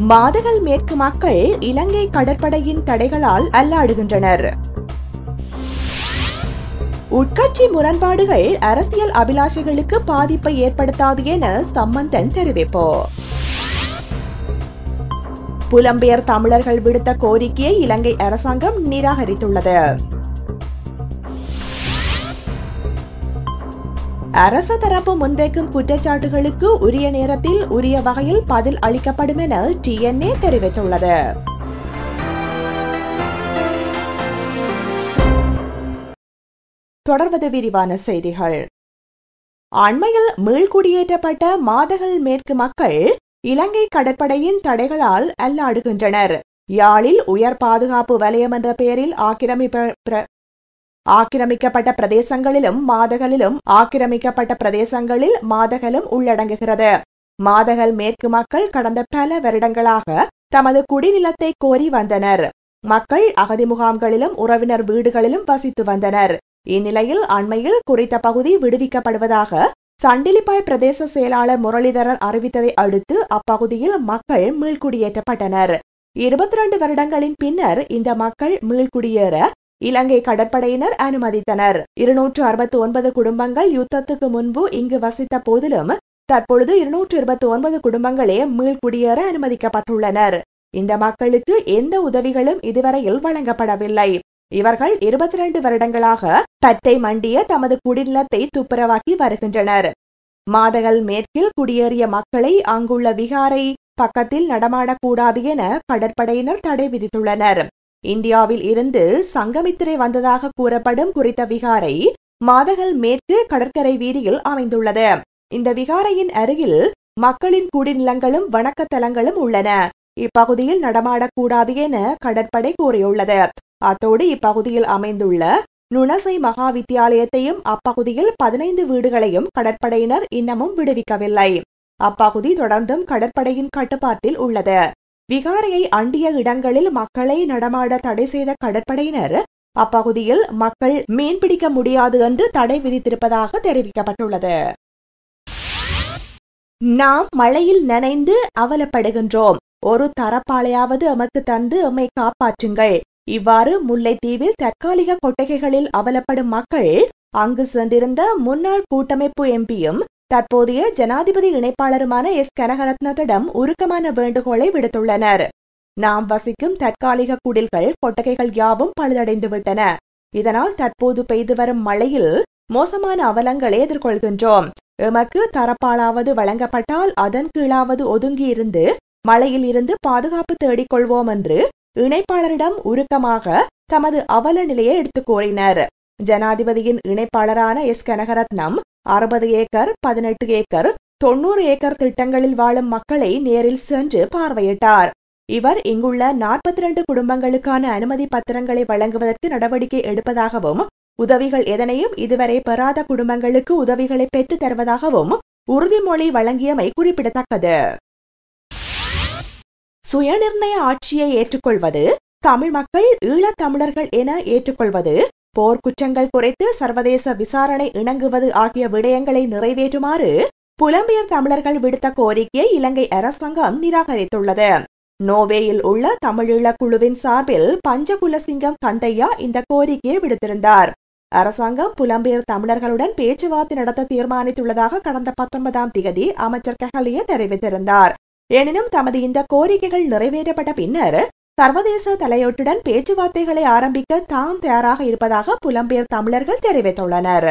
மாதகல் மேற்கு மக்கள் இலங்கை கடற்படையின் தடைகளால் அல்லாடுகின்றனர் உட்கட்சி முரண்பாடுகள் அரசியல் அபிலாஷைகளுக்கு பாதிப்பை ஏற்படுத்தாது என சம்பந்தன் தெரிவிப்பு புலம்பெயர் தமிழர்கள் விடுத்த கோரிக்கையை இலங்கை அரசாங்கம் நிராகரித்துள்ளது அரச தரப்பு முன்வைக்கும் குற்றச்சாட்டுகளுக்கு உரிய நேரத்தில் உரிய வகையில் பதில் அளிக்கப்படும் என டிஎன்ஏ தெரிவித்துள்ளது தொடர்வது விரிவான செய்திகள் அண்மையில் மீள்குடியேற்றப்பட்ட மாதகள் மேற்கு மக்கள் இலங்கை கடற்படையின் தடைகளால் அல்லாடுகின்றனர் யாழில் உயர் பாதுகாப்பு வலயம் என்ற பெயரில் ஆக்கிரமிப்ப ஆக்கிரமிக்கப்பட்ட பிரதேசங்களிலும் மாதகளிலும் ஆக்கிரமிக்கப்பட்ட பிரதேசங்களில் மாதகலும் உள்ளடங்குகிறது மாதகல் மேற்கு மக்கள் கடந்த பல வருடங்களாக தமது குடிநிலத்தை கோரி வந்தனர் மக்கள் அகதி முகாம்களிலும் உறவினர் வீடுகளிலும் வசித்து வந்தனர் இந்நிலையில் அண்மையில் குறித்த பகுதி விடுவிக்கப்படுவதாக சண்டிலிப்பாய் பிரதேச செயலாளர் முரளிதரன் அறிவித்ததை அடுத்து அப்பகுதியில் மக்கள் மீள்குடியேற்றப்பட்டனர் இருபத்தி இரண்டு வருடங்களின் பின்னர் இந்த மக்கள் மீள்குடியேற இலங்கை கடற்படையினர் அனுமதித்தனர் இருநூற்று அறுபத்தி ஒன்பது குடும்பங்கள் யுத்தத்துக்கு முன்பு இங்கு வசித்த போதிலும் தற்பொழுது இருநூற்று இருபத்தி ஒன்பது குடும்பங்களே மீள்குடியேற அனுமதிக்கப்பட்டுள்ளனர் இந்த மக்களுக்கு எந்த உதவிகளும் இதுவரையில் வழங்கப்படவில்லை இவர்கள் இருபத்தி இரண்டு வருடங்களாக பட்டை மண்டிய தமது குடிநிலத்தை துப்புரவாக்கி வருகின்றனர் மாதகல் மேற்கில் குடியேறிய மக்களை அங்குள்ள விகாரை பக்கத்தில் நடமாடக்கூடாது என கடற்படையினர் தடை விதித்துள்ளனர் இந்தியாவில் இருந்து சங்கமித்திரை வந்ததாக கூறப்படும் குறித்த விகாரை மாதகல் மேற்கு கடற்கரை வீதியில் அமைந்துள்ளது இந்த விகாரையின் அருகில் மக்களின் குடிநிலங்களும் வணக்கத்தலங்களும் உள்ளன இப்பகுதியில் நடமாடக்கூடாது என கடற்படை கூறியுள்ளது அத்தோடு இப்பகுதியில் அமைந்துள்ள நுணசை மகா வித்தியாலயத்தையும் அப்பகுதியில் பதினைந்து வீடுகளையும் கடற்படையினர் இன்னமும் விடுவிக்கவில்லை அப்பகுதி தொடர்ந்தும் கடற்படையின் கட்டுப்பாட்டில் உள்ளது விகாரையை அண்டிய இடங்களில் மக்களை நடமாட தடை செய்த கடற்படையினர் அப்பகுதியில் மக்கள் மீன்பிடிக்க முடியாது என்று தடை விதித்திருப்பதாக தெரிவிக்கப்பட்டுள்ளது நாம் மழையில் நனைந்து அவலப்படுகின்றோம் ஒரு தரப்பாளையாவது எமக்கு தந்து எம்மை காப்பாற்றுங்கள் இவ்வாறு முல்லைத்தீவில் தற்காலிக கொட்டகைகளில் அவலப்படும் மக்கள் அங்கு சென்றிருந்த முன்னாள் கூட்டமைப்பு எம்பியும் தற்போதைய ஜனாதிபதி இணைப்பாளருமான எஸ் கனகரத்னத்திடம் உருக்கமான வேண்டுகோளை விடுத்துள்ளனர் நாம் வசிக்கும் தற்காலிக குடில்கள் கொட்டகைகள் யாவும் பழுதடைந்து விட்டன இதனால் தற்போது பெய்து வரும் மழையில் மோசமான அவலங்களை எதிர்கொள்கின்றோம் எமக்கு தரப்பாலாவது வழங்கப்பட்டால் அதன் கீழாவது ஒதுங்கியிருந்து மழையில் இருந்து பாதுகாப்பு தேடிக் கொள்வோம் என்று இணைப்பாளரிடம் உருக்கமாக தமது அவல நிலையை எடுத்துக் கூறினர் ஜனாதிபதியின் இணைப்பாளரான எஸ் கனகரத்னம் அறுபது ஏக்கர் பதினெட்டு ஏக்கர் தொன்னூறு ஏக்கர் திட்டங்களில் வாழும் மக்களை நேரில் சென்று பார்வையிட்டார் இவர் இங்குள்ள நாற்பத்தி இரண்டு குடும்பங்களுக்கான அனுமதி பத்திரங்களை வழங்குவதற்கு நடவடிக்கை எடுப்பதாகவும் உதவிகள் எதனையும் இதுவரை பெறாத குடும்பங்களுக்கு உதவிகளை பெற்றுத் தருவதாகவும் உறுதிமொழி வழங்கியமை குறிப்பிடத்தக்கது சுயநிர்ணய ஆட்சியை ஏற்றுக்கொள்வது தமிழ் மக்கள் ஈழத் தமிழர்கள் என ஏற்றுக்கொள்வது போர்க்குற்றங்கள் குறித்து சர்வதேச விசாரணை இணங்குவது ஆகிய விடயங்களை நிறைவேற்றுமாறு புலம்பெயர் தமிழர்கள் விடுத்த கோரிக்கையை இலங்கை அரசாங்கம் நிராகரித்துள்ளது நோவேயில் உள்ள தமிழீழ குழுவின் சார்பில் பஞ்சகுலசிங்கம் கந்தையா இந்த கோரிக்கையை விடுத்திருந்தார் அரசாங்கம் புலம்பெயர் தமிழர்களுடன் பேச்சுவார்த்தை நடத்த தீர்மானித்துள்ளதாக கடந்த பத்தொன்பதாம் தேதி அமைச்சர் கஹலிய தெரிவித்திருந்தார் எனினும் தமது இந்த கோரிக்கைகள் நிறைவேற்றப்பட்ட பின்னர் சர்வதேச தலையொட்டுடன் பேச்சுவார்த்தைகளை ஆரம்பிக்க தாம் தயாராக இருப்பதாக புலம்பெயர் தமிழர்கள் தெரிவித்துள்ளனர்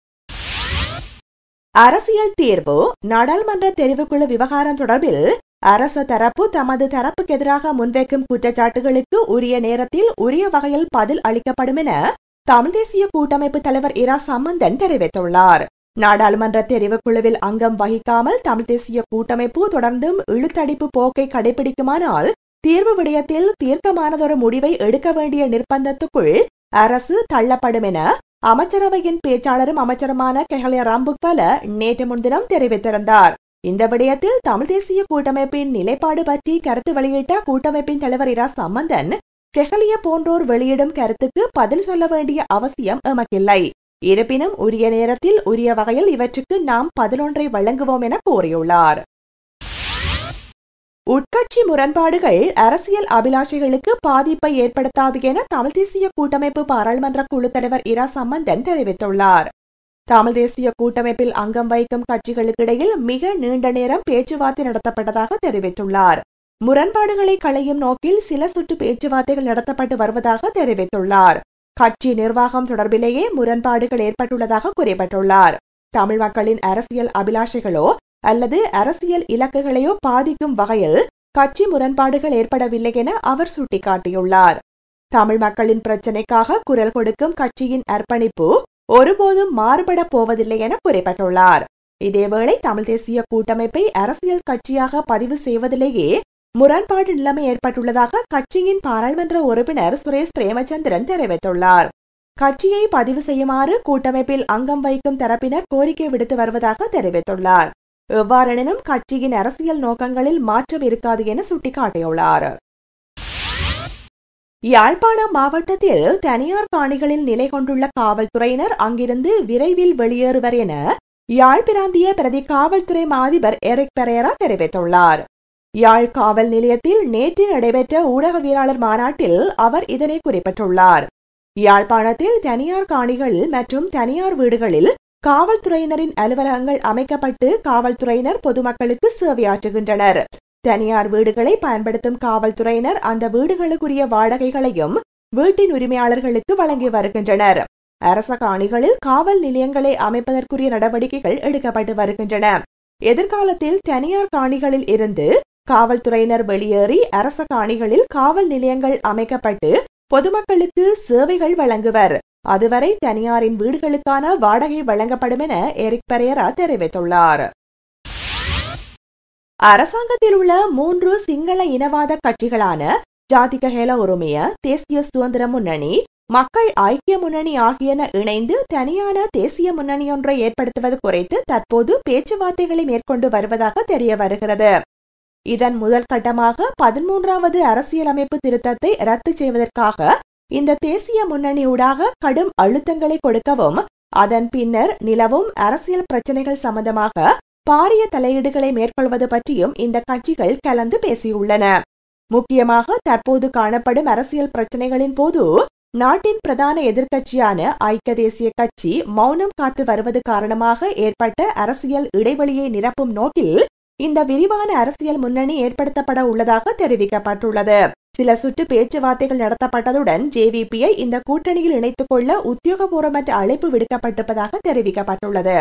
அரசியல் தீர்வு நாடாளுமன்ற தெரிவுக்குழு விவகாரம் தொடர்பில் அரச தரப்பு தமது தரப்புக்கு எதிராக முன்வைக்கும் குற்றச்சாட்டுகளுக்கு உரிய நேரத்தில் உரிய வகையில் பதில் அளிக்கப்படும் என தமிழ் தேசிய கூட்டமைப்பு தலைவர் இரா சம்பந்தன் தெரிவித்துள்ளார் நாடாளுமன்ற தெரிவுக்குழுவில் அங்கம் வகிக்காமல் தமிழ் தேசிய கூட்டமைப்பு தொடர்ந்தும் இழுத்தடிப்பு போக்கை கடைபிடிக்குமானால் தீர்வு விடயத்தில் தீர்க்கமானதொரு முடிவை எடுக்க வேண்டிய நிர்பந்தத்துக்குள் அரசு தள்ளப்படும் என அமைச்சரவையின் பேச்சாளரும் அமைச்சருமான கெஹலிய ராம்புக்பல நேற்று முன்தினம் தெரிவித்திருந்தார் இந்த விடயத்தில் தமிழ் தேசிய கூட்டமைப்பின் நிலைப்பாடு பற்றி கருத்து வெளியிட்ட கூட்டமைப்பின் தலைவர் இரா சம்பந்தன் கெஹலிய போன்றோர் வெளியிடும் கருத்துக்கு பதில் சொல்ல வேண்டிய அவசியம் எமக்கில்லை இருப்பினும் உரிய நேரத்தில் உரிய வகையில் இவற்றுக்கு நாம் பதிலொன்றை வழங்குவோம் என கூறியுள்ளார் உட்கட்சி முரண்பாடுகள் அரசியல் அபிலாஷைகளுக்கு பாதிப்பை ஏற்படுத்தாது என தமிழ் தேசிய கூட்டமைப்பு பாராளுமன்ற குழு தலைவர் இரா சம்பந்தன் தெரிவித்துள்ளார் தமிழ் தேசிய கூட்டமைப்பில் அங்கம் வகிக்கும் கட்சிகளுக்கிடையில் மிக நீண்ட நேரம் பேச்சுவார்த்தை நடத்தப்பட்டதாக தெரிவித்துள்ளார் முரண்பாடுகளை களையும் நோக்கில் சில சுற்று பேச்சுவார்த்தைகள் நடத்தப்பட்டு வருவதாக தெரிவித்துள்ளார் கட்சி நிர்வாகம் தொடர்பிலேயே முரண்பாடுகள் ஏற்பட்டுள்ளதாக குறிப்பிட்டுள்ளார் தமிழ் மக்களின் அரசியல் அபிலாஷைகளோ அல்லது அரசியல் இலக்குகளையோ பாதிக்கும் வகையில் கட்சி முரண்பாடுகள் ஏற்படவில்லை என அவர் சுட்டிக்காட்டியுள்ளார் தமிழ் மக்களின் பிரச்சினைக்காக குரல் கொடுக்கும் கட்சியின் அர்ப்பணிப்பு ஒருபோதும் மாறுபட போவதில்லை என குறிப்பிட்டுள்ளார் இதேவேளை தமிழ் தேசிய கூட்டமைப்பை அரசியல் கட்சியாக பதிவு செய்வதிலேயே முரண்பாடு நிலைமை ஏற்பட்டுள்ளதாக கட்சியின் பாராளுமன்ற உறுப்பினர் சுரேஷ் பிரேமச்சந்திரன் தெரிவித்துள்ளார் கட்சியை பதிவு செய்யுமாறு கூட்டமைப்பில் அங்கம் வைக்கும் தரப்பினர் கோரிக்கை விடுத்து வருவதாக தெரிவித்துள்ளார் எவ்வாறெனினும் கட்சியின் அரசியல் நோக்கங்களில் மாற்றம் இருக்காது என சுட்டிக்காட்டியுள்ளார் யாழ்ப்பாணம் மாவட்டத்தில் தனியார் காணிகளில் நிலை கொண்டுள்ள காவல்துறையினர் அங்கிருந்து விரைவில் வெளியேறுவர் என யாழ் பிராந்திய பிரதி காவல்துறை மாதிபர் எரிக் பெரேரா தெரிவித்துள்ளார் யாழ் காவல் நிலையத்தில் நேற்று நடைபெற்ற ஊடகவியலாளர் மாநாட்டில் அவர் இதனை குறிப்பிட்டுள்ளார் யாழ்ப்பாணத்தில் தனியார் காணிகள் மற்றும் தனியார் வீடுகளில் காவல்துறையினரின் அலுவலகங்கள் அமைக்கப்பட்டு காவல்துறையினர் பொதுமக்களுக்கு சேவையாற்றுகின்றனர் தனியார் வீடுகளை பயன்படுத்தும் காவல்துறையினர் அந்த வீடுகளுக்குரிய வாடகைகளையும் வீட்டின் உரிமையாளர்களுக்கு வழங்கி வருகின்றனர் அரச காணிகளில் காவல் நிலையங்களை அமைப்பதற்குரிய நடவடிக்கைகள் எடுக்கப்பட்டு வருகின்றன எதிர்காலத்தில் தனியார் காணிகளில் இருந்து காவல்துறையினர் வெளியேறி அரச காணிகளில் காவல் நிலையங்கள் அமைக்கப்பட்டு பொதுமக்களுக்கு சேவைகள் வழங்குவர் அதுவரை தனியாரின் வீடுகளுக்கான வாடகை வழங்கப்படும் என எரிக் பெரேரா தெரிவித்துள்ளார் அரசாங்கத்தில் உள்ள மூன்று சிங்கள இனவாத கட்சிகளான ஜாதிக ஹேல உரிமைய தேசிய சுதந்திர முன்னணி மக்கள் ஐக்கிய முன்னணி ஆகியன இணைந்து தனியான தேசிய முன்னணி ஒன்றை ஏற்படுத்துவது குறித்து தற்போது பேச்சுவார்த்தைகளை மேற்கொண்டு வருவதாக தெரிய வருகிறது இதன் முதல் கட்டமாக பதிமூன்றாவது அரசியலமைப்பு திருத்தத்தை ரத்து செய்வதற்காக இந்த தேசிய முன்னணியூடாக கடும் அழுத்தங்களை கொடுக்கவும் அதன் பின்னர் நிலவும் அரசியல் பிரச்சனைகள் சம்பந்தமாக பாரிய தலையீடுகளை மேற்கொள்வது பற்றியும் இந்த கட்சிகள் கலந்து பேசியுள்ளன முக்கியமாக தற்போது காணப்படும் அரசியல் பிரச்சனைகளின் போது நாட்டின் பிரதான எதிர்க்கட்சியான ஐக்கிய தேசிய கட்சி மௌனம் காத்து வருவது காரணமாக ஏற்பட்ட அரசியல் இடைவெளியை நிரப்பும் நோக்கில் இந்த விரிவான அரசியல் முன்னணி ஏற்படுத்தப்பட உள்ளதாக தெரிவிக்கப்பட்டுள்ளது சில சுற்று பேச்சுவார்த்தைகள் நடத்தப்பட்டதுடன் ஜேவிபியை இந்த கூட்டணியில் இணைத்துக் கொள்ள உத்தியோகபூர்வமற்ற அழைப்பு விடுக்கப்பட்டிருப்பதாக தெரிவிக்கப்பட்டுள்ளது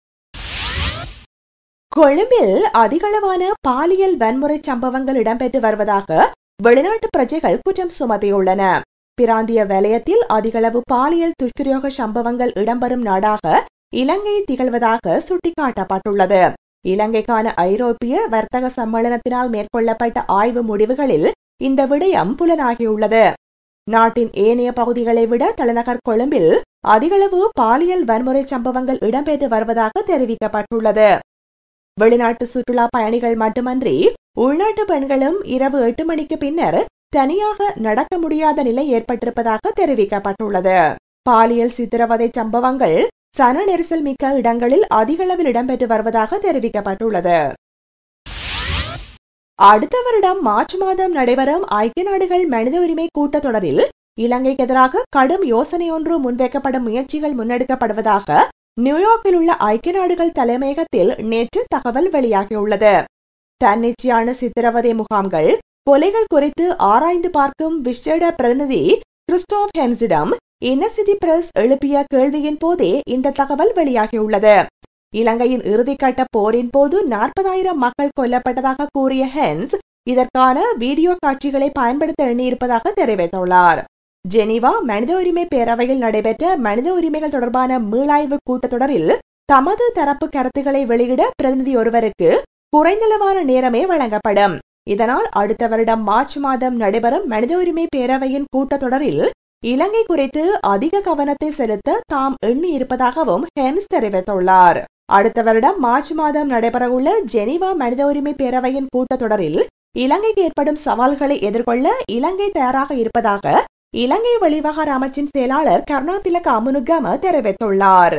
கொழும்பில் அதிகளவான பாலியல் வன்முறை சம்பவங்கள் இடம்பெற்று வருவதாக வெளிநாட்டு பிரஜைகள் குற்றம் சுமத்தியுள்ளன பிராந்திய வலயத்தில் அதிகளவு பாலியல் துஷ்பிரயோக சம்பவங்கள் இடம்பெறும் நாடாக இலங்கை திகழ்வதாக சுட்டிக்காட்டப்பட்டுள்ளது இலங்கைக்கான ஐரோப்பிய வர்த்தக சம்மேளனத்தினால் மேற்கொள்ளப்பட்ட ஆய்வு முடிவுகளில் இந்த விடயம் புலனாகியுள்ளது நாட்டின் ஏனைய பகுதிகளை விட தலைநகர் கொழும்பில் அதிகளவு பாலியல் வன்முறை சம்பவங்கள் இடம்பெற்று வருவதாக தெரிவிக்கப்பட்டுள்ளது வெளிநாட்டு சுற்றுலா பயணிகள் மட்டுமன்றி உள்நாட்டு பெண்களும் இரவு எட்டு மணிக்கு பின்னர் தனியாக நடக்க முடியாத நிலை ஏற்பட்டிருப்பதாக தெரிவிக்கப்பட்டுள்ளது பாலியல் சித்திரவதை சம்பவங்கள் சன நெரிசல் மிக்க இடங்களில் அதிகளவில் இடம்பெற்று வருவதாக தெரிவிக்கப்பட்டுள்ளது அடுத்த வருடம் மார்ச் மாதம் நடைபெறும் ஐக்கிய நாடுகள் மனித உரிமை கூட்டத்தொடரில் இலங்கைக்கு எதிராக கடும் யோசனை ஒன்று முன்வைக்கப்படும் முயற்சிகள் முன்னெடுக்கப்படுவதாக நியூயார்க்கில் உள்ள ஐக்கிய நாடுகள் தலைமையகத்தில் நேற்று தகவல் வெளியாகியுள்ளது தன்னிச்சையான சித்திரவதை முகாம்கள் கொலைகள் குறித்து ஆராய்ந்து பார்க்கும் விசேட பிரதிநிதி கிறிஸ்டோப் ஹெம்ஸிடம் இன்னசிட்டி பிரஸ் எழுப்பிய கேள்வியின் போதே இந்த தகவல் வெளியாகியுள்ளது இலங்கையின் இறுதிக்கட்ட போரின் போது நாற்பதாயிரம் மக்கள் கொல்லப்பட்டதாக கூறிய ஹென்ஸ் இதற்கான வீடியோ காட்சிகளை பயன்படுத்த எண்ணியிருப்பதாக தெரிவித்துள்ளார் ஜெனீவா மனித உரிமை பேரவையில் நடைபெற்ற மனித உரிமைகள் தொடர்பான மீளாய்வு கூட்டத்தொடரில் தமது தரப்பு கருத்துக்களை வெளியிட பிரதிநிதி ஒருவருக்கு குறைந்தளவான நேரமே வழங்கப்படும் இதனால் அடுத்த வருடம் மார்ச் மாதம் நடைபெறும் மனித உரிமை பேரவையின் கூட்டத்தொடரில் இலங்கை குறித்து அதிக கவனத்தை செலுத்த தாம் எண்ணி இருப்பதாகவும் ஹென்ஸ் தெரிவித்துள்ளார் அடுத்த வருடம் மார்ச் மாதம் நடைபெறவுள்ள ஜெனீவா மனித உரிமை பேரவையின் கூட்டத்தொடரில் இலங்கைக்கு ஏற்படும் சவால்களை எதிர்கொள்ள இலங்கை தயாராக இருப்பதாக இலங்கை வெளிவகார அமைச்சின் செயலாளர் கருணாதிலக அமுனுகம தெரிவித்துள்ளார்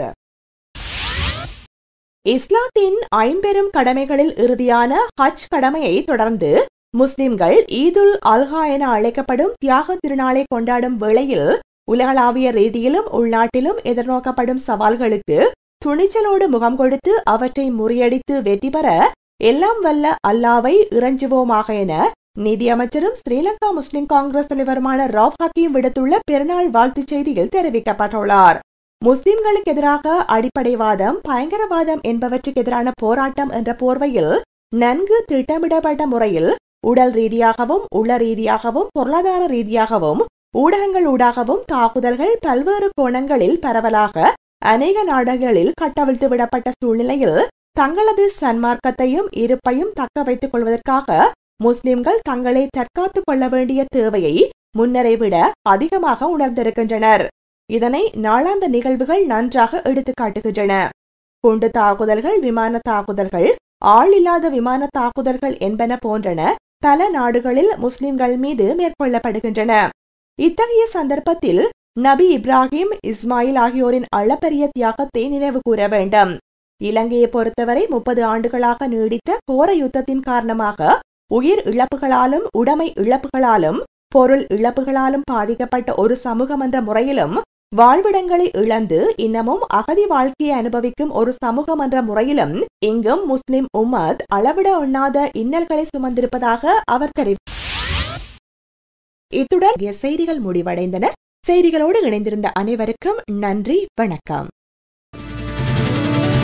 இஸ்லாத்தின் ஐம்பெரும் கடமைகளில் இறுதியான ஹஜ் கடமையை தொடர்ந்து முஸ்லிம்கள் ஈதுல் அல்ஹா என அழைக்கப்படும் தியாக திருநாளை கொண்டாடும் வேளையில் உலகளாவிய ரீதியிலும் உள்நாட்டிலும் எதிர்நோக்கப்படும் சவால்களுக்கு துணிச்சலோடு முகம் கொடுத்து அவற்றை முறியடித்து வெற்றி பெற எல்லாம் வல்ல அல்லாவை இறைஞ்சுவோமாக என நிதியமைச்சரும் ஸ்ரீலங்கா முஸ்லிம் காங்கிரஸ் தலைவருமான ராவ் ஹக்கீம் விடுத்துள்ள பெருநாள் வாழ்த்துச் செய்தியில் தெரிவிக்கப்பட்டுள்ளார் முஸ்லிம்களுக்கு எதிராக அடிப்படைவாதம் பயங்கரவாதம் என்பவற்றுக்கு எதிரான போராட்டம் என்ற போர்வையில் நன்கு திட்டமிடப்பட்ட முறையில் உடல் ரீதியாகவும் உள ரீதியாகவும் பொருளாதார ரீதியாகவும் ஊடகங்கள் ஊடாகவும் தாக்குதல்கள் பல்வேறு கோணங்களில் பரவலாக அநேக நாடுகளில் கட்டவிழ்த்து விடப்பட்ட சூழ்நிலையில் தங்களது சன்மார்க்கத்தையும் இருப்பையும் தக்க வைத்துக் கொள்வதற்காக முஸ்லிம்கள் தங்களை தற்காத்துக் கொள்ள வேண்டிய தேவையை முன்னரை விட அதிகமாக உணர்ந்திருக்கின்றனர் இதனை நாளாந்த நிகழ்வுகள் நன்றாக எடுத்துக் காட்டுகின்றன குண்டு தாக்குதல்கள் விமான தாக்குதல்கள் ஆள் இல்லாத விமான தாக்குதல்கள் என்பன போன்றன பல நாடுகளில் முஸ்லிம்கள் மீது மேற்கொள்ளப்படுகின்றன இத்தகைய சந்தர்ப்பத்தில் நபி இப்ராஹிம் இஸ்மாயில் ஆகியோரின் அளப்பரிய தியாகத்தை நினைவு கூற வேண்டும் இலங்கையை பொறுத்தவரை முப்பது ஆண்டுகளாக நீடித்த கோர யுத்தத்தின் காரணமாக உயிர் இழப்புகளாலும் உடைமை இழப்புகளாலும் பொருள் இழப்புகளாலும் பாதிக்கப்பட்ட ஒரு சமூகம் என்ற முறையிலும் வாழ்விடங்களை இழந்து இன்னமும் அகதி வாழ்க்கையை அனுபவிக்கும் ஒரு சமூகம் என்ற முறையிலும் இங்கும் முஸ்லிம் உம்மத் அளவிட ஒண்ணாத இன்னல்களை சுமந்திருப்பதாக அவர் தெரிவித்தார் இத்துடன் செய்திகள் முடிவடைந்தன செய்திகளோடு இணைந்திருந்த அனைவருக்கும் நன்றி வணக்கம்